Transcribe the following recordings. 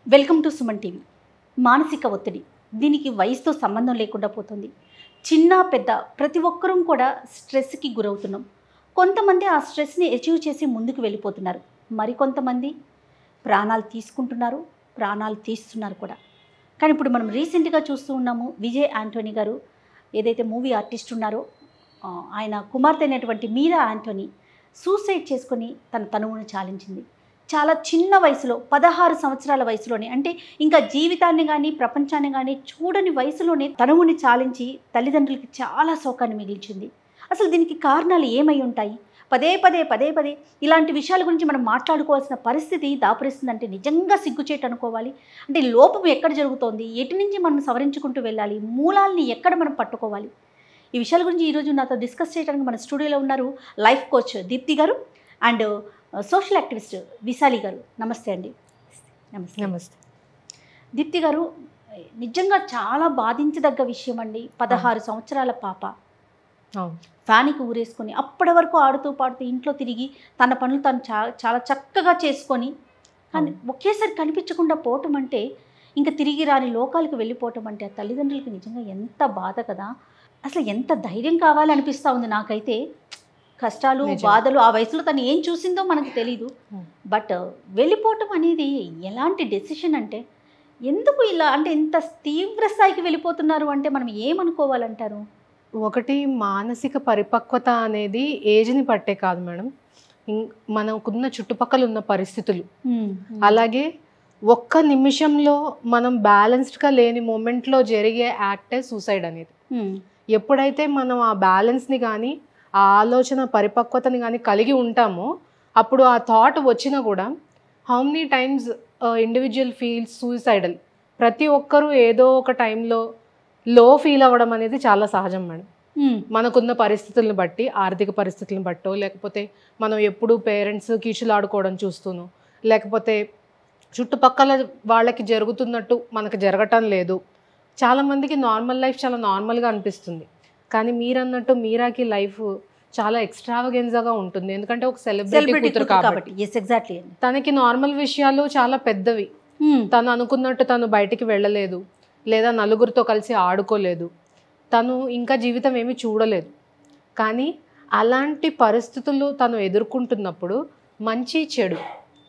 Welcome to Suman TV మానసిక ఒత్తిడి దీనికి వయసుతో సంబంధం లేకుండా పోతుంది చిన్న పెద్ద ప్రతి ఒక్కరూ కూడా స్ట్రెస్కి గురవుతున్నాం కొంతమంది ఆ స్ట్రెస్ని అచీవ్ చేసి ముందుకు వెళ్ళిపోతున్నారు మరికొంతమంది ప్రాణాలు తీసుకుంటున్నారు ప్రాణాలు తీస్తున్నారు కూడా కానీ ఇప్పుడు మనం రీసెంట్గా చూస్తూ ఉన్నాము విజయ్ ఆంటోనీ గారు ఏదైతే మూవీ ఆర్టిస్ట్ ఉన్నారో ఆ, ఆయన కుమార్తె అయినటువంటి మీరా ఆంటోనీ సూసైడ్ చేసుకొని తన తనువును చాలించింది చాలా చిన్న వయసులో పదహారు సంవత్సరాల వయసులోనే అంటే ఇంకా జీవితాన్ని కానీ ప్రపంచాన్ని కానీ చూడని వయసులోనే తనువుని చాలించి తల్లిదండ్రులకి చాలా శోకాన్ని మిగిల్చింది అసలు దీనికి కారణాలు ఏమై ఉంటాయి పదే పదే పదే పదే ఇలాంటి విషయాల గురించి మనం మాట్లాడుకోవాల్సిన పరిస్థితి దాపురిస్తుందంటే నిజంగా సిగ్గుచేటు అనుకోవాలి అంటే లోపం ఎక్కడ జరుగుతోంది ఎటు నుంచి మనం సవరించుకుంటూ వెళ్ళాలి మూలాల్ని ఎక్కడ మనం పట్టుకోవాలి ఈ విషయాల గురించి ఈరోజు నాతో డిస్కస్ చేయడానికి మన స్టూడియోలో ఉన్నారు లైఫ్ కోచ్ దీప్తి గారు అండ్ సోషల్ యాక్టివిస్ట్ విశాలి గారు నమస్తే అండి నమస్తే నమస్తే దీప్తి గారు నిజంగా చాలా బాధించదగ్గ విషయం అండి పదహారు సంవత్సరాల పాప అవును ఫ్యాన్కి ఊరేసుకొని అప్పటి వరకు ఆడుతూ పాడుతూ ఇంట్లో తిరిగి తన పనులు తను చా చాలా చక్కగా చేసుకొని కానీ ఒకేసారి కనిపించకుండా పోవటం అంటే ఇంకా తిరిగి రాని లోకాలకు వెళ్ళిపోవటం అంటే ఆ తల్లిదండ్రులకి నిజంగా ఎంత బాధ కదా అసలు ఎంత ధైర్యం కావాలి అనిపిస్తూ ఉంది నాకైతే కష్టాలు నిజం. బాధలు ఆ వయసులో తను ఏం చూసిందో మనకు తెలీదు Hmm. బట్ వెళ్ళిపోవటం అనేది ఎలాంటి డెసిషన్ అంటే ఎందుకు ఇలా అంటే ఇంత తీవ్ర స్థాయికి వెళ్ళిపోతున్నారు అంటే మనం ఏమనుకోవాలంటారు ఒకటి మానసిక పరిపక్వత అనేది ఏజ్ని పట్టే కాదు మేడం ఇం- మనకున్న చుట్టుపక్కల ఉన్న పరిస్థితులు అలాగే ఒక్క నిమిషంలో మనం బ్యాలెన్స్డ్గా లేని మూమెంట్లో జరిగే యాక్టే సూసైడ్ అనేది Hmm. ఎప్పుడైతే మనం ఆ బ్యాలెన్స్ని కానీ ఆ ఆలోచన పరిపక్వతని కానీ కలిగి ఉంటామో అప్పుడు ఆ థాట్ వచ్చినా కూడా how many times individual feels suicidal ప్రతి ఒక్కరూ ఏదో ఒక టైంలో లో ఫీల్ అవ్వడం అనేది చాలా సహజం మేడం Hmm. మనకున్న పరిస్థితులను బట్టి ఆర్థిక పరిస్థితులను బట్టో లేకపోతే మనం ఎప్పుడూ పేరెంట్స్ కీచులాడుకోవడం చూస్తూను లేకపోతే చుట్టుపక్కల వాళ్ళకి జరుగుతున్నట్టు మనకు జరగటం లేదు చాలామందికి నార్మల్ లైఫ్ చాలా నార్మల్గా అనిపిస్తుంది కానీ మీరన్నట్టు మీరాకి లైఫ్ చాలా ఎక్స్ట్రావగెన్జాగా ఉంటుంది ఎందుకంటే ఒక సెలబ్రిటీ సెలబ్రిటీ కూతురు కాబట్టి కాబట్టి ఎస్ ఎగ్జాక్ట్లీ అండి తనకి నార్మల్ విషయాలు చాలా పెద్దవి తను అనుకున్నట్టు తను బయటికి వెళ్ళలేదు లేదా నలుగురితో కలిసి ఆడుకోలేదు తను ఇంకా జీవితం ఏమీ చూడలేదు కానీ అలాంటి పరిస్థితులు తను ఎదుర్కొంటున్నప్పుడు మంచి చెడు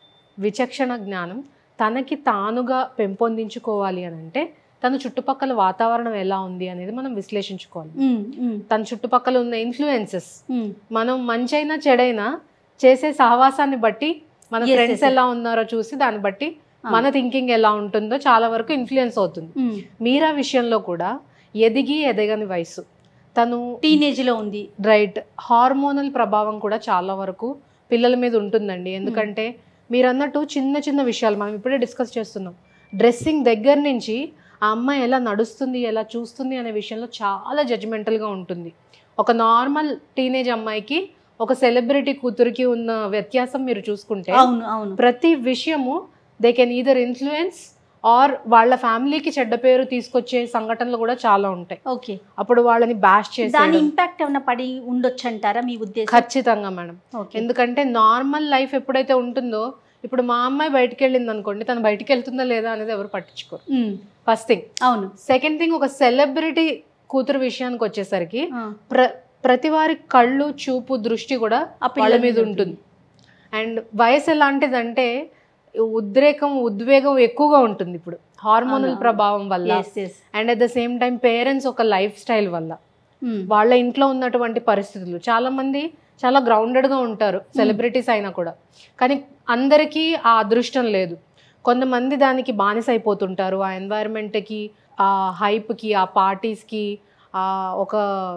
విచక్షణ జ్ఞానం తనకి తానుగా పెంపొందించుకోవాలి అని అంటే తన చుట్టుపక్కల వాతావరణం ఎలా ఉంది అనేది మనం విశ్లేషించుకోవాలి తన చుట్టుపక్కల ఉన్న ఇన్ఫ్లుయెన్సెస్ మనం మంచైనా చెడైనా చేసే సహవాసాన్ని బట్టి మన Yes, ఫ్రెండ్స్ yes, yes. ఎలా ఉన్నారో చూసి దాన్ని బట్టి మన థింకింగ్ ఎలా ఉంటుందో చాలా వరకు ఇన్ఫ్లుయెన్స్ అవుతుంది మీరా విషయంలో కూడా ఎదిగి ఎదగని వయసు తను టీనేజ్ లో ఉంది రైట్ హార్మోనల్ ప్రభావం కూడా చాలా వరకు పిల్లల మీద ఉంటుందండి ఎందుకంటే మీరు అన్నట్టు చిన్న చిన్న విషయాలు మనం ఇప్పుడే డిస్కస్ చేస్తున్నాం డ్రెస్సింగ్ దగ్గర నుంచి ఆ అమ్మాయి ఎలా నడుస్తుంది ఎలా చూస్తుంది అనే విషయంలో చాలా జడ్జిమెంటల్గా ఉంటుంది ఒక నార్మల్ టీనేజ్ అమ్మాయికి ఒక సెలబ్రిటీ కూతురికి ఉన్న వ్యత్యాసం మీరు చూసుకుంటే అవును అవును ప్రతి విషయము they can either influence or వాళ్ళ ఫ్యామిలీకి చెడ్డ పేరు తీసుకొచ్చే సంఘటనలు కూడా చాలా ఉంటాయి ఓకే అప్పుడు వాళ్ళని బ్యాష్ దాని చేసి ఇంపాక్ట్ ఏమైనా పడి ఉండొచ్చు అంటారా మీ ఉద్దేశం ఖచ్చితంగా మేడం ఓకే ఎందుకంటే నార్మల్ లైఫ్ ఎప్పుడైతే ఉంటుందో ఇప్పుడు మా అమ్మాయి బయటికి వెళ్ళింది అనుకోండి తను బయటికి వెళ్తుందా లేదా అనేది ఎవరు పట్టించుకోరు ఉమ్, ఫస్ట్ థింగ్ అవును సెకండ్ థింగ్ ఒక సెలబ్రిటీ కూతురు విషయానికి వచ్చేసరికి ఆ, ప్ర ప్రతి వారి కళ్ళు చూపు దృష్టి కూడా ఆ పిల్లల వాళ్ళ మీద మీద ఉంటుంది అండ్ వయసు ఎలాంటిదంటే ఉద్రేకం ఉద్వేగం ఎక్కువగా ఉంటుంది ఇప్పుడు హార్మోనల్ అవును. ప్రభావం వల్ల Yes, yes. And at the same time parents ఒక లైఫ్ స్టైల్ వల్ల ఉమ్, వాళ్ళ ఇంట్లో ఉన్నటువంటి పరిస్థితులు చాలా మంది చాలా గ్రౌండెడ్గా ఉంటారు సెలబ్రిటీస్ అయినా కూడా కానీ అందరికీ ఆ అదృష్టం లేదు కొంతమంది దానికి బానిస అయిపోతుంటారు ఆ ఎన్వైరన్మెంట్కి ఆ హైప్కి ఆ పార్టీస్కి ఆ ఒక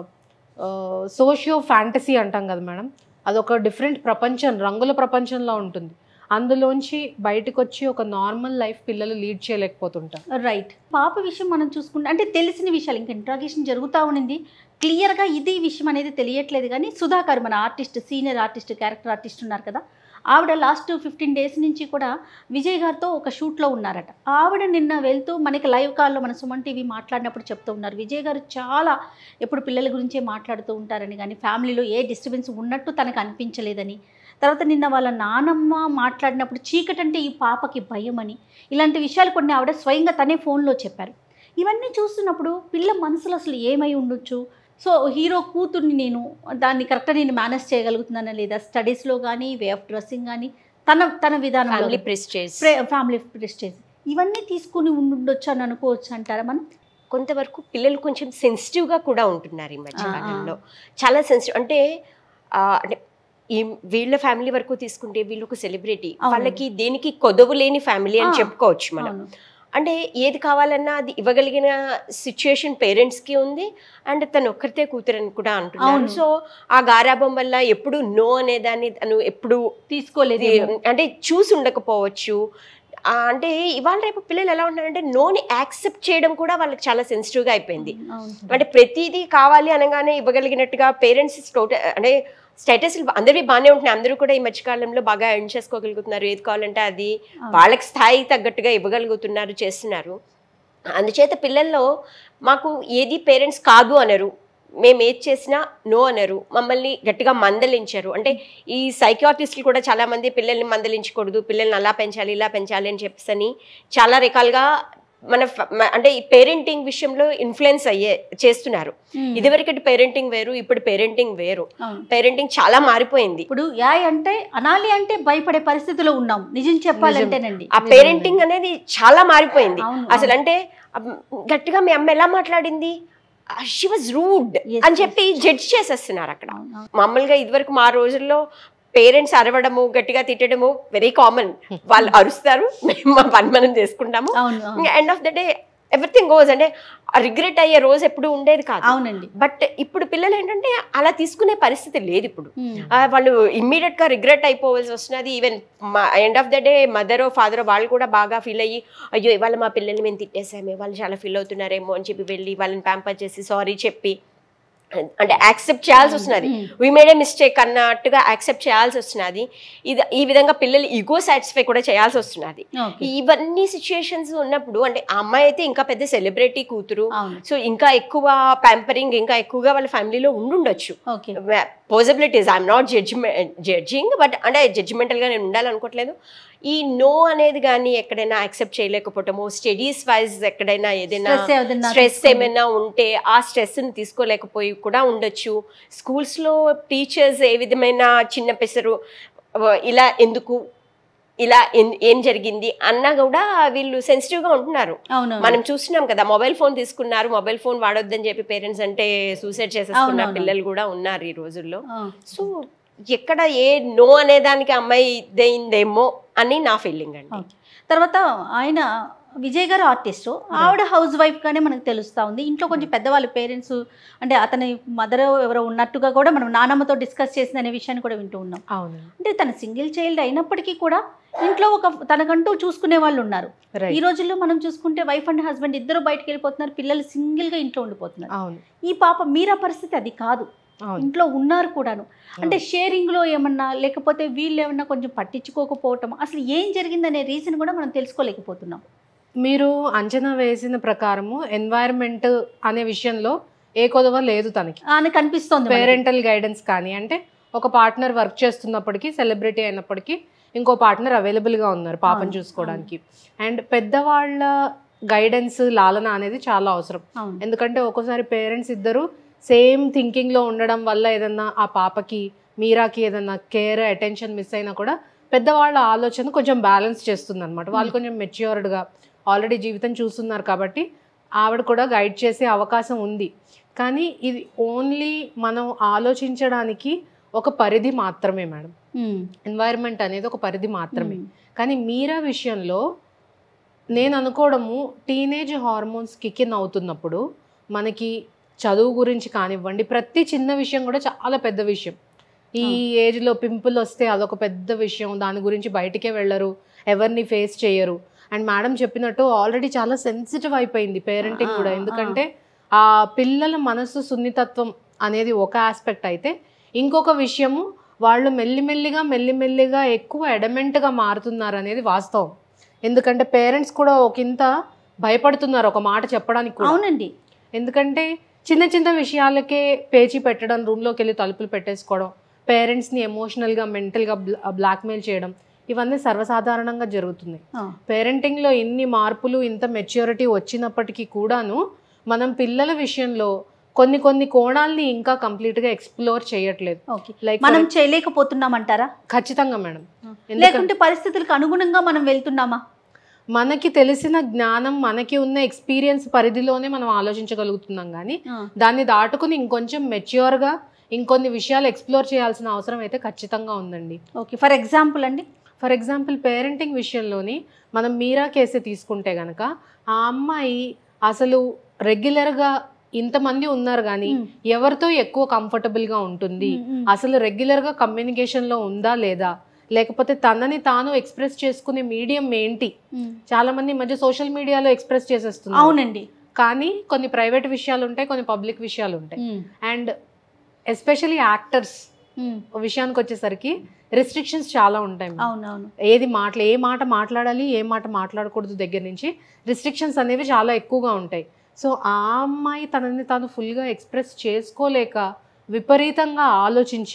సోషియో ఫ్యాంటసీ అంటాం కదా మేడం అదొక డిఫరెంట్ ప్రపంచం రంగుల ప్రపంచంలో ఉంటుంది అందులోంచి బయటకు వచ్చి ఒక నార్మల్ లైఫ్ పిల్లలు లీడ్ చేయలేకపోతుంటారు రైట్ పాప విషయం మనం చూసుకుంటే అంటే తెలిసిన విషయాలు ఇంకా ఇంట్రాగేషన్ జరుగుతూ ఉండింది క్లియర్గా ఇది విషయం అనేది తెలియట్లేదు కానీ సుధాకర్ మన artist senior artist character artist ఉన్నారు కదా ఆవిడ లాస్ట్ ఫిఫ్టీన్ డేస్ నుంచి కూడా విజయ్ గారితో ఒక షూట్లో ఉన్నారట ఆవిడ నిన్న వెళ్తూ మనకి లైవ్ కాల్లో మన సుమన్ టీవీ మాట్లాడినప్పుడు చెప్తూ ఉన్నారు విజయ్ గారు చాలా ఎప్పుడు పిల్లల గురించే మాట్లాడుతూ ఉంటారని కానీ ఫ్యామిలీలో ఏ డిస్టర్బెన్స్ ఉన్నట్టు తనకు అనిపించలేదని తర్వాత నిన్న వాళ్ళ నానమ్మ మాట్లాడినప్పుడు చీకటి అంటే ఈ పాపకి భయం అని ఇలాంటి విషయాలు కొన్ని ఆవిడ స్వయంగా తనే ఫోన్లో చెప్పారు ఇవన్నీ చూస్తున్నప్పుడు పిల్ల మనసులో అసలు ఏమై ఉండొచ్చు సో హీరో కూతుర్ని నేను దాన్ని కరెక్ట్గా నేను మేనేజ్ చేయగలుగుతున్నానా లేదా స్టడీస్లో కానీ వే ఆఫ్ డ్రెస్సింగ్ కానీ తన తన విధానం ఫ్యామిలీ ప్రెస్టేజ్ ఫ్యామిలీ ప్రెస్టేజ్ ఇవన్నీ తీసుకుని ఉండొచ్చు అని అనుకోవచ్చు అంటారా మనం కొంతవరకు పిల్లలు కొంచెం సెన్సిటివ్గా కూడా ఉంటున్నారు ఈ మధ్య ఆ, ఆ. కాలంలో చాలా సెన్సిటివ్ అంటే ఆ, అంటే ఈ వీళ్ళ ఫ్యామిలీ వరకు తీసుకుంటే వీళ్ళు ఒక సెలబ్రిటీ అవును. వాళ్ళకి దేనికి కొదవు లేని ఫ్యామిలీ అని ఆ. చెప్పుకోవచ్చు మనం అవును అంటే ఏది కావాలన్నా అది ఇవ్వగలిగిన సిచ్యుయేషన్ పేరెంట్స్కి ఉంది అండ్ తను ఒక్కరితే కూతురని కూడా అంటున్నారు అవును. సో ఆ గారాభం వల్ల ఎప్పుడు నో అనేదాన్ని తను ఎప్పుడు తీసుకోలేదు అంటే చూసి ఉండకపోవచ్చు ఆ, అంటే ఇవాళ రేపు పిల్లలు ఎలా ఉంటున్నారంటే నోని యాక్సెప్ట్ చేయడం కూడా వాళ్ళకి చాలా సెన్సిటివ్గా అయిపోయింది అంటే ప్రతిదీ కావాలి అనగానే ఇవ్వగలిగినట్టుగా పేరెంట్స్ అంటే స్టేటస్ అందరివి బాగానే ఉంటున్నాయి అందరూ కూడా ఈ మధ్యకాలంలో బాగా ఎర్న్ చేసుకోగలుగుతున్నారు ఏది కావాలంటే అది వాళ్ళకి స్థాయి తగ్గట్టుగా ఇవ్వగలుగుతున్నారు చేస్తున్నారు అందుచేత పిల్లల్లో మాకు ఏది పేరెంట్స్ కాదు అనరు మేము ఏది చేసినా నో అనరు మమ్మల్ని గట్టిగా మందలించరు అంటే ఈ సైకియాట్రిస్టులు కూడా చాలా మంది పిల్లల్ని మందలించకూడదు పిల్లల్ని అలా పెంచాలి ఇలా పెంచాలి అని చెప్పేసి చాలా రకాలుగా మన ఫ- మ- అంటే ఈ పేరెంటింగ్ విషయంలో ఇన్ఫ్లుయెన్స్ అయ్యే చేస్తున్నారు ఇదివరకటి పేరెంటింగ్ వేరు ఇప్పుడు పేరెంటింగ్ వేరు అవును పేరెంటింగ్ చాలా మారిపోయింది ఇప్పుడు యాయ్ అంటే అనాలి అంటే భయపడే పరిస్థితిలో ఉన్నాం నిజం చెప్పాలంటేనండి ఆ పేరెంటింగ్ అనేది చాలా మారిపోయింది అవును, అసలు అంటే అమ్, గట్టిగా మీ అమ్మ ఎలా మాట్లాడింది షీ వాజ్ రూడ్ Yes, అని చెప్పి జడ్జ్ చేసేస్తున్నారు అక్కడ అవును, అవును. మామూలుగా ఇదివరకు మా రోజుల్లో పేరెంట్స్ అరవడము గట్టిగా తిట్టడము వెరీ కామన్ వాళ్ళు అరుస్తారు మేము మా పని మనం చేసుకుంటాము అవును అవును. End of the day everything goes అంటే రిగ్రెట్ అయ్యే రోజు ఎప్పుడు ఉండేది కాదు అవునండి బట్ ఇప్పుడు పిల్లలు ఏంటంటే అలా తీసుకునే పరిస్థితి లేదు ఇప్పుడు ఉమ్. ఆ, వాళ్ళు ఇమ్మీడియట్ గా రిగ్రెట్ అయిపోవాల్సి వస్తున్నది even end of the day mother father వాళ్ళు కూడా బాగా ఫీల్ అయ్యి అయ్యో ఇవాళ మా పిల్లల్ని మేము తిట్టేసామే వాళ్ళు చాలా ఫీల్ అవుతున్నారేమో అని చెప్పి వెళ్ళి వాళ్ళని ప్యాంపర్ చేసి సారీ చెప్పి అంటే యాక్సెప్ట్ చేయాల్సి వస్తున్నది వీ మేడ్ ఏ మిస్టేక్ అన్నట్టుగా యాక్సెప్ట్ చేయాల్సి వస్తున్నది ఇది ఈ విధంగా పిల్లలు ఈగో సాటిస్ఫై కూడా చేయాల్సి వస్తున్నది ఓకే ఇవన్నీ సిచ్యుయేషన్స్ ఉన్నప్పుడు అంటే ఆ అమ్మాయి అయితే ఇంకా పెద్ద సెలబ్రిటీ కూతురు అవును సో ఇంకా ఎక్కువ ప్యాంపరింగ్ ఇంకా ఎక్కువగా వాళ్ళ ఫ్యామిలీలో ఉండుండొచ్చు okay possibilities I'm not judgement judging but అంటే జడ్జిమెంటల్గా నేను ఉండాలనుకోవట్లేదు ఈ నో అనేది కానీ ఎక్కడైనా యాక్సెప్ట్ చేయలేకపోవటము స్టడీస్ వైజ్ ఎక్కడైనా ఏదైనా Stress ఏదైనా స్ట్రెస్ తీసుకొని. ఏమైనా ఉంటే ఆ స్ట్రెస్ని తీసుకోలేకపోయి కూడా ఉండొచ్చు స్కూల్స్లో టీచర్స్ ఏ విధమైన చిన్న పెసరు వ- ఇలా ఎందుకు ఇలా ఎన్- ఏం జరిగింది అన్నా కూడా వీళ్ళు సెన్సిటివ్గా ఉంటున్నారు అవును మనం చూస్తున్నాం కదా మొబైల్ ఫోన్ తీసుకున్నారు మొబైల్ ఫోన్ వాడొద్దని చెప్పి పేరెంట్స్ అంటే సూసైడ్ చేసేస్తున్న అవునవును. పిల్లలు కూడా ఉన్నారు ఈ రోజుల్లో ఆ. సో ఎక్కడ ఏ నో అనేదానికి అమ్మాయి ఇదైందేమో అని నా ఫీలింగ్ అండి ఓకే. తర్వాత ఆయన విజయ్ గారు ఆర్టిస్ట్ ఆవిడ హౌస్ వైఫ్ గానే మనకు తెలుస్తా ఉంది ఇంట్లో కొంచెం పెద్దవాళ్ళు పేరెంట్స్ అంటే అతని మదర్ ఎవరో ఉన్నట్టుగా కూడా మనం నానమ్మతో డిస్కస్ చేసిన అనే విషయాన్ని కూడా వింటూ ఉన్నాం అవును అంటే తన సింగిల్ చైల్డ్ అయినప్పటికీ కూడా ఇంట్లో ఒక తనకంటూ చూసుకునే వాళ్ళు ఉన్నారు ఈ రైట్ రోజుల్లో మనం చూసుకుంటే వైఫ్ అండ్ హస్బెండ్ ఇద్దరు బయటకు వెళ్ళిపోతున్నారు పిల్లలు సింగిల్ గా ఇంట్లో ఉండిపోతున్నారు అవును ఈ పాప మీరా పరిస్థితి అది కాదు అవును ఇంట్లో ఉన్నారు కూడాను అంటే షేరింగ్ లో ఏమన్నా లేకపోతే వీళ్ళు ఏమన్నా కొంచెం పట్టించుకోకపోవటం అసలు ఏం జరిగిందనే రీజన్ కూడా మనం తెలుసుకోలేకపోతున్నాం మీరు అంచనా వేసిన ప్రకారము ఎన్వైరన్మెంట్ అనే విషయంలో ఏ కొదవ లేదు తనకి అని కనిపిస్తోంది మనకి. పేరెంటల్ గైడెన్స్ కానీ అంటే ఒక పార్ట్నర్ వర్క్ చేస్తున్నప్పటికీ సెలబ్రిటీ అయినప్పటికీ ఇంకో పార్ట్నర్ అవైలబుల్గా ఉన్నారు పాపను అవును, చూసుకోవడానికి అండ్ పెద్దవాళ్ళ గైడెన్స్ లాలన అనేది చాలా అవసరం అవును ఎందుకంటే ఒక్కోసారి పేరెంట్స్ ఇద్దరు సేమ్ థింకింగ్లో ఉండడం వల్ల ఏదన్నా ఆ పాపకి మీరాకి ఏదన్నా కేర్ అటెన్షన్ మిస్ అయినా కూడా పెద్దవాళ్ళ ఆలోచన కొంచెం బ్యాలెన్స్ చేస్తుంది అనమాట వాళ్ళు కొంచెం మెచ్యూర్డ్గా ఆల్రెడీ జీవితం చూస్తున్నారు కాబట్టి ఆవిడ కూడా గైడ్ చేసే అవకాశం ఉంది కానీ ఇది ఓన్లీ మనం ఆలోచించడానికి ఒక పరిధి మాత్రమే మేడం ఉమ్, ఎన్వైరన్మెంట్ అనేది ఒక పరిధి మాత్రమే ఉమ్, కానీ మీరా విషయంలో నేను అనుకోవడము టీనేజ్ హార్మోన్స్ కిక్ ఇన్ అవుతున్నప్పుడు మనకి చదువు గురించి కానివ్వండి ప్రతి చిన్న విషయం కూడా చాలా పెద్ద విషయం ఈ ఏజ్లో పింపుల్ వస్తే అదొక పెద్ద విషయం దాని గురించి బయటికే వెళ్ళరు ఎవరిని ఫేస్ చేయరు అండ్ మేడం చెప్పినట్టు ఆల్రెడీ చాలా సెన్సిటివ్ అయిపోయింది పేరెంటింగ్ కూడా ఆ, ఆ. ఎందుకంటే ఆ పిల్లల మనసు సున్నితత్వం అనేది ఒక ఆస్పెక్ట్ అయితే ఇంకొక విషయము వాళ్ళు మెల్లిమెల్లిగా మెల్లిమెల్లిగా ఎక్కువ ఎడమెంట్గా మారుతున్నారు అనేది వాస్తవం ఎందుకంటే పేరెంట్స్ కూడా ఒకంత భయపడుతున్నారు ఒక మాట చెప్పడానికి కూడా అవునండి ఎందుకంటే చిన్న చిన్న విషయాలకే పేచి పెట్టడం రూమ్లోకి వెళ్ళి తలుపులు పెట్టేసుకోవడం పేరెంట్స్ని ఎమోషనల్గా మెంటల్గా బ్లాక్మెయిల్ చేయడం ఇవన్నీ సర్వసాధారణంగా జరుగుతున్నాయి ఆ, పేరెంటింగ్లో ఇన్ని మార్పులు ఇంత మెచ్యూరిటీ వచ్చినప్పటికీ కూడాను మనం పిల్లల విషయంలో కొన్ని కొన్ని కోణాల్ని ఇంకా కంప్లీట్గా ఎక్స్ప్లోర్ చేయట్లేదు ఓకే లైక్ మనం చేయలేకపోతున్నామంటారా ఖచ్చితంగా మేడం ఎందుకంటే లేకుంటే పరిస్థితులకు అనుగుణంగా మనం వెళ్తున్నామా మనకి తెలిసిన జ్ఞానం మనకి ఉన్న ఎక్స్పీరియన్స్ పరిధిలోనే మనం ఆలోచించగలుగుతున్నాం కానీ దాన్ని దాటుకుని ఇంకొంచెం మెచ్యూర్గా ఇంకొన్ని విషయాలు ఎక్స్ప్లోర్ చేయాల్సిన అవసరం అయితే ఖచ్చితంగా ఉందండి ఓకే ఫర్ ఎగ్జాంపుల్ అండి ఫర్ ఎగ్జాంపుల్ పేరెంటింగ్ విషయంలోని మనం మీరా కేసు తీసుకుంటే గనక ఆ అమ్మాయి అసలు రెగ్యులర్గా ఇంతమంది ఉన్నారు కానీ మ్మ్. ఎవరితో ఎక్కువ కంఫర్టబుల్గా ఉంటుంది మ్మ్, మ్మ్. అసలు రెగ్యులర్గా కమ్యూనికేషన్లో ఉందా లేదా లేకపోతే తనని తాను ఎక్స్ప్రెస్ చేసుకునే మీడియం ఏంటి మ్మ్. చాలా మంది ఈ మధ్య సోషల్ మీడియాలో ఎక్స్ప్రెస్ చేసేస్తున్నారు అవునండి కానీ కొన్ని ప్రైవేట్ విషయాలు ఉంటాయి కొన్ని పబ్లిక్ విషయాలు ఉంటాయి మ్మ్. అండ్ ఎస్పెషలీ యాక్టర్స్ మ్మ్. విషయానికి వచ్చేసరికి రెస్ట్రిక్షన్స్ చాలా ఉంటాయి మేడం. అవునవును ఏది మాట్లా ఏ మాట మాట్లాడాలి ఏ మాట మాట్లాడకూడదు దగ్గర నుంచి రిస్ట్రిక్షన్స్ అనేవి చాలా ఎక్కువగా ఉంటాయి సో ఆ అమ్మాయి తనని తాను ఫుల్గా ఎక్స్ప్రెస్ చేసుకోలేక విపరీతంగా ఆలోచించి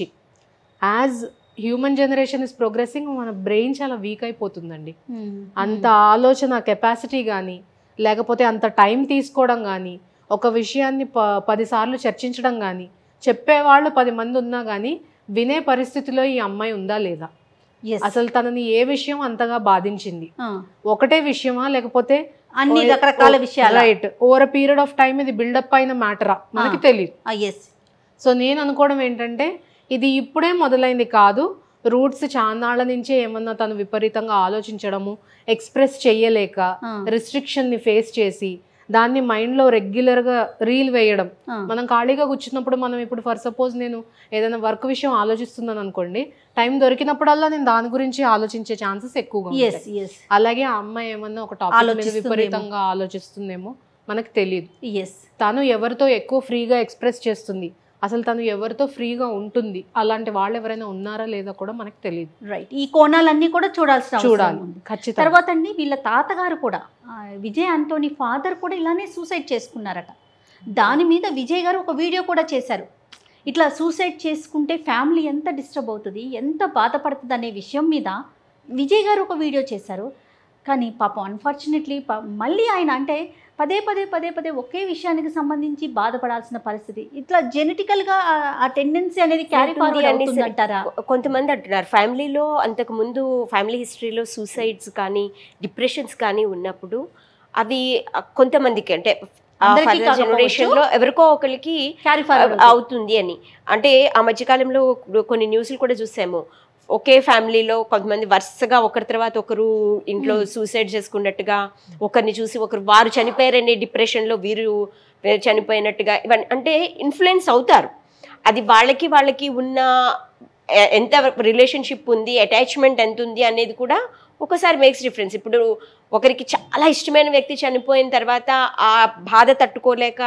as human generation is progressing మన బ్రెయిన్ చాలా వీక్ అయిపోతుందండి మ్మ్. అంత ఆలోచన కెపాసిటీ కానీ లేకపోతే అంత టైం తీసుకోవడం కానీ ఒక విషయాన్ని ప పదిసార్లు చర్చించడం కానీ చెప్పేవాళ్ళు పది మంది ఉన్నా కానీ వినే పరిస్థితిలో ఈ అమ్మాయి ఉందా లేదా Yes. అసలు తనని ఏ విషయం అంతగా బాధించింది ఆ. ఒకటే విషయమా లేకపోతే అన్ని రకరకాల విషయాలు right over period of time ఇది బిల్డప్ అయిన మ్యాటరా మనకి తెలియదు ఎస్ సో నేను అనుకోవడం ఏంటంటే ఇది ఇప్పుడే మొదలైంది కాదు రూట్స్ చాన్నాళ్ళ నుంచే ఏమన్నా తను విపరీతంగా ఆలోచించడము ఎక్స్ప్రెస్ చెయ్యలేక రిస్ట్రిక్షన్ని ఫేస్ చేసి దాన్ని మైండ్లో రెగ్యులర్గా రీల్ వేయడం మనం ఖాళీగా కూర్చున్నప్పుడు మనం ఇప్పుడు ఫర్ సపోజ్ నేను ఏదైనా వర్క్ విషయం ఆలోచిస్తున్నాను అనుకోండి టైం దొరికినప్పుడల్లా నేను దాని గురించి ఆలోచించే ఛాన్సెస్ ఎక్కువగా ఉంటాయి ఎస్ ఎస్ అలాగే ఆ అమ్మాయి ఏమన్నా ఒక టాపిక్ మీద ఆలోచిస్తుందేమో. విపరీతంగా ఆలోచిస్తుందేమో మనకు తెలియదు ఎస్ తను ఎవరితో ఎక్కువ ఫ్రీగా ఎక్స్ప్రెస్ చేస్తుంది అసలు తను ఎవరితో ఫ్రీగా ఉంటుంది అలాంటి వాళ్ళు ఎవరైనా ఉన్నారా లేదా కూడా మనకు తెలియదు రైట్ ఈ కోణాలన్నీ కూడా చూడాల్సిన అవసరం చూడాలి ఉంది. ఖచ్చితంగా తర్వాత అండి వీళ్ళ తాతగారు కూడా ఆ, విజయ్ ఆంటోనీ ఫాదర్ కూడా ఇలానే సూసైడ్ చేసుకున్నారట దాని మీద విజయ్ గారు ఒక వీడియో కూడా చేశారు ఇట్లా సూసైడ్ చేసుకుంటే ఫ్యామిలీ ఎంత డిస్టర్బ్ అవుతుంది ఎంత బాధపడుతుంది అనే విషయం మీద విజయ్ గారు ఒక వీడియో చేశారు కానీ పాపం అన్ఫార్చునేట్లీ మళ్ళీ ఆయన అంటే పదే పదే పదే పదే ఒకే విషయానికి సంబంధించి బాధపడాల్సిన పరిస్థితి ఇట్లా జెనెటికల్గా ఆ టెండెన్సీ అనేది క్యారీ ఉంటుంది ఫార్వర్డ్ అనేసి అవుతుంది అంటారా కొ- కొంతమంది అంటున్నారు ఫ్యామిలీలో అంతకు ముందు ఫ్యామిలీ హిస్టరీలో సూసైడ్స్ కానీ డిప్రెషన్స్ కానీ ఉన్నప్పుడు అవి ఆ, కొంతమందికి అంటే అందరికీ కాకపోవచ్చు. జనరేషన్ లో ఎవరికో ఒకరికి క్యారీ ఫార్వర్డ్ అవుతుంది అని అంటే ఆ మధ్యకాలంలో కొన్ని న్యూస్లు కూడా చూసాము ఒకే ఫ్యామిలీలో కొంతమంది వరుసగా ఒకరి తర్వాత ఒకరు ఇంట్లో సూసైడ్ చేసుకున్నట్టుగా ఒకరిని చూసి ఒకరు వారు చనిపోయారనే డిప్రెషన్లో వీరు వీరు చనిపోయినట్టుగా ఇవన్నీ అంటే ఇన్ఫ్లుయెన్స్ అవుతారు అది వాళ్ళకి వాళ్ళకి ఉన్న ఎ- ఎంత రిలేషన్షిప్ ఉంది అటాచ్మెంట్ ఎంత ఉంది అనేది కూడా ఒకసారి మేక్స్ డిఫరెన్స్ ఇప్పుడు ఒకరికి చాలా ఇష్టమైన వ్యక్తి చనిపోయిన తర్వాత ఆ బాధ తట్టుకోలేక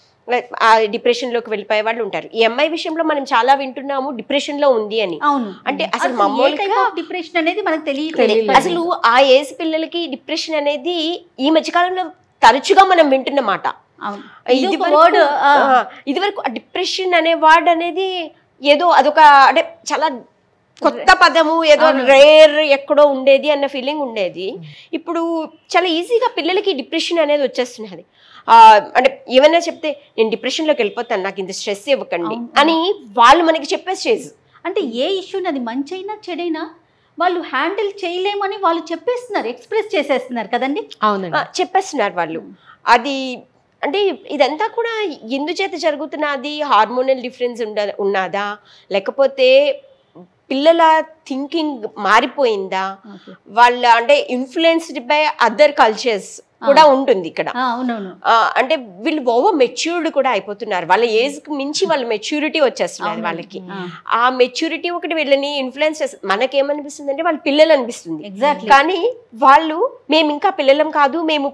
ఆ డిప్రెషన్లోకి వెళ్ళిపోయే వాళ్ళు ఉంటారు ఈ అమ్మాయి విషయంలో మనం చాలా వింటున్నాము డిప్రెషన్లో ఉంది అని అవును అంటే అసలు మామూలుగా డిప్రెషన్ అనేది మనకు తెలియట్లేదు తెలియలేదు. అసలు ఆ ఏజ్ పిల్లలకి డిప్రెషన్ అనేది ఈ మధ్యకాలంలో తరచుగా మనం వింటున్న మాట అవును ఇది ఇది వర్డ్ ఇది వరకు ఇదివరకు అనే వర్డ్ అనేది ఏదో అదొక అంటే చాలా కొత్త పదము ఏదో రేర్ ఎక్కడో ఉండేది అన్న ఫీలింగ్ ఉండేది ఇప్పుడు చాలా ఈజీగా పిల్లలకి డిప్రెషన్ అనేది వచ్చేస్తున్నది ఆ, అంటే ఏమైనా చెప్తే నేను డిప్రెషన్లోకి వెళ్ళిపోతాను నాకు ఇంత స్ట్రెస్ ఇవ్వకండి అవును. అని వాళ్ళు మనకి చెప్పే స్టేజ్ అంటే ఏ ఇష్యూని అది మంచైనా చెడైనా వాళ్ళు హ్యాండిల్ చేయలేమని వాళ్ళు చెప్పేస్తున్నారు ఎక్స్ప్రెస్ చేసేస్తున్నారు కదండి అవునండి చెప్పేస్తున్నారు వాళ్ళు అది అంటే ఇదంతా కూడా ఎందుచేత జరుగుతున్నది హార్మోనల్ డిఫరెన్స్ ఉండ ఉన్నదా లేకపోతే పిల్లల థింకింగ్ మారిపోయిందా వాళ్ళ అంటే ఇన్ఫ్లుయెన్స్డ్ బై అదర్ కల్చర్స్ కూడా ఉంటుంది ఇక్కడ ఆ, అవునవును ఆ, అంటే వీళ్ళు ఓవర్ మెచ్యూర్డ్ కూడా అయిపోతున్నారు వాళ్ళ ఏజ్ కి మించి వాళ్ళ మెచ్యూరిటీ వచ్చేస్తున్నారు అవునండి. వాళ్ళకి ఆ, ఆ మెచ్యూరిటీ ఒకటి వీళ్ళని ఇన్ఫ్లుయెన్స్ చేస్తుంది మనకేమనిపిస్తుంది అంటే వాళ్ళ పిల్లలు అనిపిస్తుంది Exactly. కానీ వాళ్ళు మేము ఇంకా పిల్లలం కాదు మేము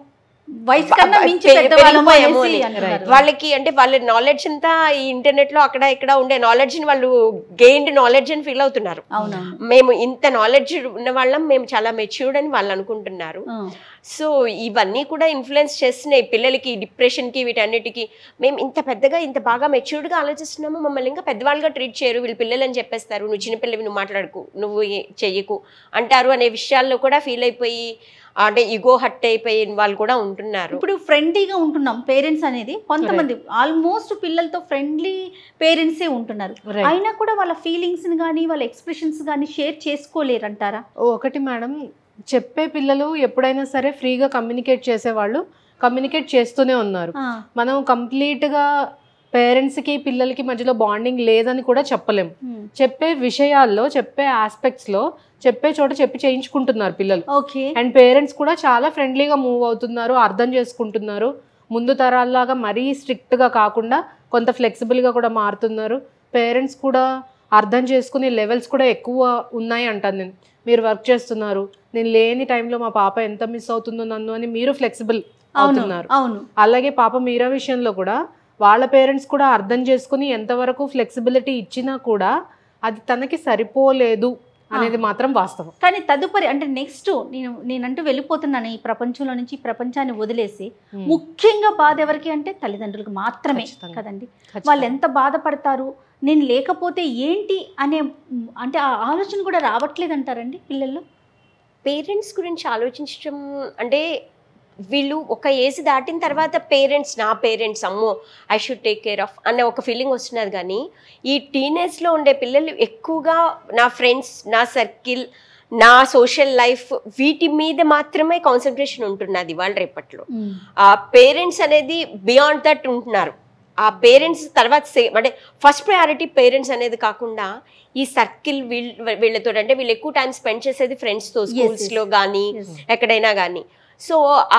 వయసు కన్నా మించి పె- పెద్దవాళ్ళము పెరిగిపోయాము అనేసి అని. అంటున్నారు. వాళ్ళకి అంటే వాళ్ళ నాలెడ్జ్ అంతా ఈ ఇంటర్నెట్ లో అక్కడ ఇక్కడ ఉండే నాలెడ్జ్ ని వాళ్ళు గెయిన్డ్ నాలెడ్జ్ అని ఫీల్ అవుతున్నారు అవునవును మేము ఇంత నాలెడ్జ్ ఉన్న వాళ్ళం మేము చాలా మెచ్యూర్డ్ అని వాళ్ళు అనుకుంటున్నారు ఆ. సో ఇవన్నీ కూడా ఇన్ఫ్లుయెన్స్ చేస్తున్నాయి పిల్లలకి డిప్రెషన్కి వీటన్నిటికి మేము ఇంత పెద్దగా ఇంత బాగా మెచ్యూర్డ్గా ఆలోచిస్తున్నాము మమ్మల్ని ఇంకా పెద్దవాళ్ళుగా ట్రీట్ చేయరు వీళ్ళు పిల్లలు అని చెప్పేస్తారు నువ్వు చిన్నపిల్లవి నువ్వు మాట్లాడుకు నువ్వు ఏ- చెయ్యకు అంటారు అనే విషయాల్లో కూడా ఫీల్ అయిపోయి అంటే ఇగో హట్ అయిపోయి వాళ్ళు కూడా ఉంటున్నారు ఇప్పుడు ఫ్రెండ్లీగా ఉంటున్నాం పేరెంట్స్ అనేది కొంతమంది ఆల్మోస్ట్ పిల్లలతో ఫ్రెండ్లీ పేరెంట్సే ఉంటున్నారు Right. అయినా కూడా వాళ్ళ ఫీలింగ్స్ కానీ వాళ్ళ ఎక్స్ప్రెషన్స్ కానీ షేర్ చేసుకోలేరంటారా ఒకటి మేడం చెప్పే పిల్లలు ఎప్పుడైనా సరే ఫ్రీగా కమ్యూనికేట్ చేసేవాళ్ళు కమ్యూనికేట్ చేస్తూనే ఉన్నారు ఆ, మనం కంప్లీట్గా పేరెంట్స్కి పిల్లలకి మధ్యలో బాండింగ్ లేదని కూడా చెప్పలేం ఉమ్, చెప్పే విషయాల్లో చెప్పే ఆస్పెక్ట్స్లో చెప్పే చోట చెప్పి చేయించుకుంటున్నారు పిల్లలు ఓకే అండ్ పేరెంట్స్ కూడా చాలా ఫ్రెండ్లీగా మూవ్ అవుతున్నారు అర్థం చేసుకుంటున్నారు ముందు తరాల్లాగా మరీ స్ట్రిక్ట్గా కాకుండా కొంత ఫ్లెక్సిబుల్గా కూడా మారుతున్నారు పేరెంట్స్ కూడా అర్థం చేసుకునే లెవెల్స్ కూడా ఎక్కువ ఉన్నాయి అంటాను నేను మీరు వర్క్ చేస్తున్నారు నేను లేని టైంలో మా పాప ఎంత మిస్ అవుతుందో నన్ను అని మీరు ఫ్లెక్సిబుల్ అవును అవుతున్నారు అవును అలాగే పాప మీరా విషయంలో కూడా వాళ్ళ పేరెంట్స్ కూడా అర్థం చేసుకుని ఎంతవరకు ఫ్లెక్సిబిలిటీ ఇచ్చినా కూడా అది తనకి సరిపోలేదు అనేది మాత్రం వాస్తవం కానీ తదుపరి అంటే నెక్స్ట్ నేను నేనంటూ వెళ్ళిపోతున్నాను ఈ ప్రపంచంలో నుంచి ఈ ప్రపంచాన్ని వదిలేసి ముఖ్యంగా బాధ ఎవరికి అంటే తల్లిదండ్రులకు మాత్రమే ఖచ్చితంగా. కదండి ఖచ్చితంగా. వాళ్ళు ఎంత బాధపడతారు నేను లేకపోతే ఏంటి అనే మ్, అంటే ఆ ఆలోచన కూడా రావట్లేదు అంటారండి పిల్లల్లో పేరెంట్స్ గురించి ఆలోచించడం అంటే వీళ్ళు ఒక ఏజ్ దాటిన తర్వాత పేరెంట్స్ నా పేరెంట్స్ అమ్మో I should take care of అనే ఒక ఫీలింగ్ వస్తున్నది కానీ ఈ టీనేజ్లో ఉండే పిల్లలు ఎక్కువగా నా ఫ్రెండ్స్ నా సర్కిల్ నా సోషల్ లైఫ్ వీటి మీద మాత్రమే కాన్సన్ట్రేషన్ ఉంటున్నది వాళ్ళ రేపట్లో ఆ పేరెంట్స్ అనేది బియాండ్ దట్ ఉంటున్నారు ఆ పేరెంట్స్ తర్వాత సే- అంటే ఫస్ట్ ప్రయారిటీ పేరెంట్స్ అనేది కాకుండా ఈ సర్కిల్ వీళ్ళ వీళ్ళతో అంటే వీళ్ళు ఎక్కువ టైం స్పెండ్ చేసేది ఫ్రెండ్స్తో స్కూల్స్లో కానీ Yes. ఎక్కడైనా కానీ సో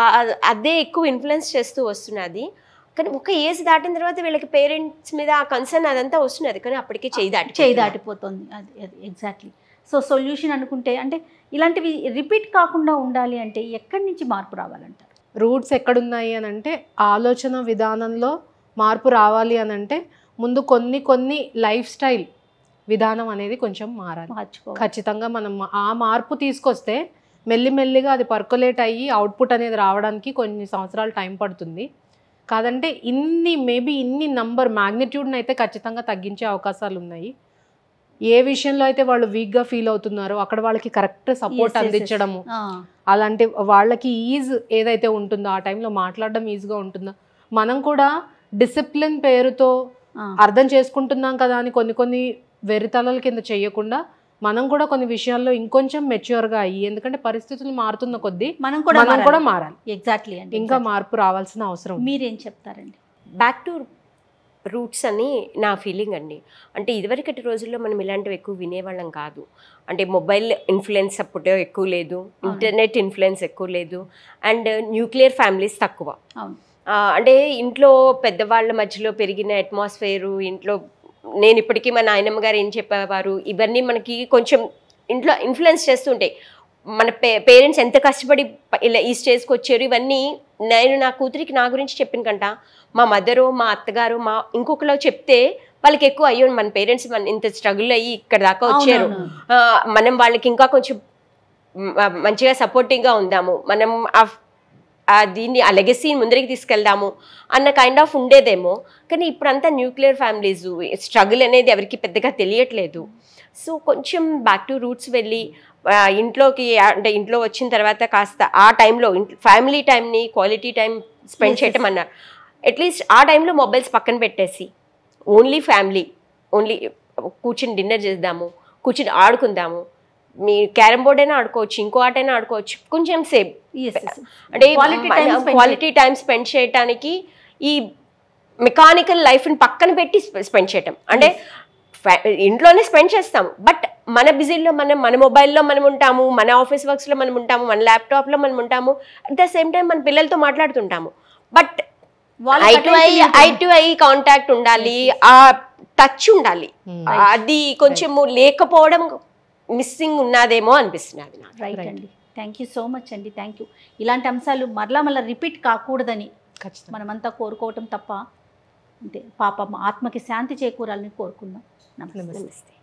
అదే ఎక్కువ ఇన్ఫ్లుయెన్స్ చేస్తూ వస్తున్నది కానీ ఒక ఏజ్ దాటిన తర్వాత వీళ్ళకి పేరెంట్స్ మీద ఆ కన్సర్న్ అదంతా వస్తున్నది కానీ అప్పటికే చేయి దాటి చేయి దాటిపోతుంది అది అది ఎగ్జాక్ట్లీ సో సొల్యూషన్ అనుకుంటే అంటే ఇలాంటివి రిపీట్ కాకుండా ఉండాలి అంటే ఎక్కడి నుంచి మార్పు రావాలంటారు రూట్స్ ఎక్కడున్నాయి అని అంటే ఆలోచన విధానంలో మార్పు రావాలి అని అంటే ముందు కొన్ని కొన్ని లైఫ్ స్టైల్ విధానం అనేది కొంచెం మారాలి మార్చుకోవాలి ఖచ్చితంగా మనం ఆ మార్పు తీసుకొస్తే మెల్లిమెల్లిగా అది పర్కులేట్ అయ్యి అవుట్పుట్ అనేది రావడానికి కొన్ని సంవత్సరాలు టైం పడుతుంది కాదంటే ఇన్ని మేబీ ఇన్ని నంబర్ మ్యాగ్నిట్యూడ్ని అయితే ఖచ్చితంగా తగ్గించే అవకాశాలు ఉన్నాయి ఏ విషయంలో అయితే వాళ్ళు వీక్గా ఫీల్ అవుతున్నారో అక్కడ వాళ్ళకి correct Yes, support yes, yes. అందించడము ఆ, అలాంటి వాళ్ళకి ఈజ్ ఏదైతే ఉంటుందో ఆ టైంలో మాట్లాడడం ఈజీగా ఉంటుందో మనం కూడా డిసిప్లిన్ పేరుతో ఆ. అర్థం చేసుకుంటున్నాం కదా అని కొన్ని కొన్ని వెరితలల కింద చేయకుండా మనం కూడా కొన్ని విషయాల్లో ఇంకొంచెం మెచ్యూర్గా అయ్యి ఎందుకంటే పరిస్థితులు మారుతున్న కొద్దీ మనం కూడా మనం కూడా మారాలి ఎగ్జాక్ట్లీ అండి ఇంకా మార్పు రావాల్సిన అవసరం ఉంది. మీరేం చెప్తారండి బ్యాక్ టు రూట్స్ అని నా ఫీలింగ్ అండి అంటే ఇదివరకటి రోజుల్లో మనం ఇలాంటివి ఎక్కువ వినేవాళ్ళం కాదు అంటే మొబైల్ ఇన్ఫ్లుయెన్స్ అప్పుడు ఎక్కువ లేదు ఇంటర్నెట్ ఇన్ఫ్లుయెన్స్ ఎక్కువ లేదు అండ్ న్యూక్లియర్ ఫ్యామిలీస్ తక్కువ అవును ఆ, అంటే ఇంట్లో పెద్దవాళ్ళ మధ్యలో పెరిగిన అట్మాస్ఫియరు ఇంట్లో నేను ఇప్పటికీ మా నాయనమ్మ గారు ఏం చెప్పేవారు ఇవన్నీ మనకి కొంచెం ఇంట్లో ఇన్ఫ్లుయెన్స్ చేస్తుంటాయి మన పే పేరెంట్స్ ఎంత కష్టపడి ప- ఇలా ఈ స్టేజ్కి వచ్చారు ఇవన్నీ నేను నా కూతురికి నా గురించి చెప్పిన కంట మా మదరు మా అత్తగారు మా ఇంకొకరు చెప్తే వాళ్ళకి ఎక్కువ అయ్యో మన పేరెంట్స్ మన ఇంత స్ట్రగుల్ అయ్యి ఇక్కడ దాకా వచ్చారు అవునవును. ఆ, మనం వాళ్ళకి ఇంకా కొంచెం మ- మంచిగా సపోర్టింగ్గా ఉందాము మనం ఆ- ఆ దీన్ని ఆ లెగసీ ముందరికి తీసుకెళ్దాము అన్న కైండ్ ఆఫ్ ఉండేదేమో కానీ ఇప్పుడంతా న్యూక్లియర్ ఫ్యామిలీస్ స్ట్రగుల్ అనేది ఎవరికి పెద్దగా తెలియట్లేదు సో కొంచెం బ్యాక్ టు రూట్స్ వెళ్ళి ఆ, ఇంట్లోకి అంటే ఇంట్లో వచ్చిన తర్వాత కాస్త ఆ టైంలో ఫ్యామిలీ టైంని క్వాలిటీ టైం స్పెండ్ Yes, చేయటం అన్నారు అట్లీస్ట్ ఆ టైంలో మొబైల్స్ పక్కన పెట్టేసి ఓన్లీ ఫ్యామిలీ ఓన్లీ కూర్చుని డిన్నర్ చేద్దాము కూర్చుని ఆడుకుందాము మీ క్యారమ్ బోర్డ్ అయినా ఆడుకోవచ్చు ఇంకో ఆట అయినా ఆడుకోవచ్చు కొంచెం సేపు Yes, yes. అంటే Quality time spend quality time spend చేయడానికి ఈ మెకానికల్ లైఫ్ని పక్కన పెట్టి స్పెండ్ చేయటం అంటే fa- ఇంట్లోనే స్పెండ్ చేస్తాం బట్ మన బిజీలో మనం మన మొబైల్లో మనం ఉంటాము మన ఆఫీస్ వర్క్స్లో మనం ఉంటాము మన ల్యాప్టాప్లో మనం ఉంటాము అట్ ద సేమ్ టైం మన పిల్లలతో మాట్లాడుతుంటాము బట్ వాళ్ళకి eye to eye attention eye to eye contact ఉండాలి ఆ టచ్ ఉండాలి Hmm. అది కొంచెము లేకపోవడం మిస్సింగ్ ఉన్నదేమో అనిపిస్తున్నది నాకు రైట్ Right. అండి థ్యాంక్ యూ సో మచ్ అండి థ్యాంక్ యూ ఇలాంటి అంశాలు మరలా మళ్ళీ రిపీట్ కాకూడదని ఖచ్చితంగా మనమంతా కోరుకోవటం తప్ప అంతే పాపం ఆత్మకి శాంతి చేకూరాలని కోరుకుందాం నమస్తే నమస్తే నమస్తే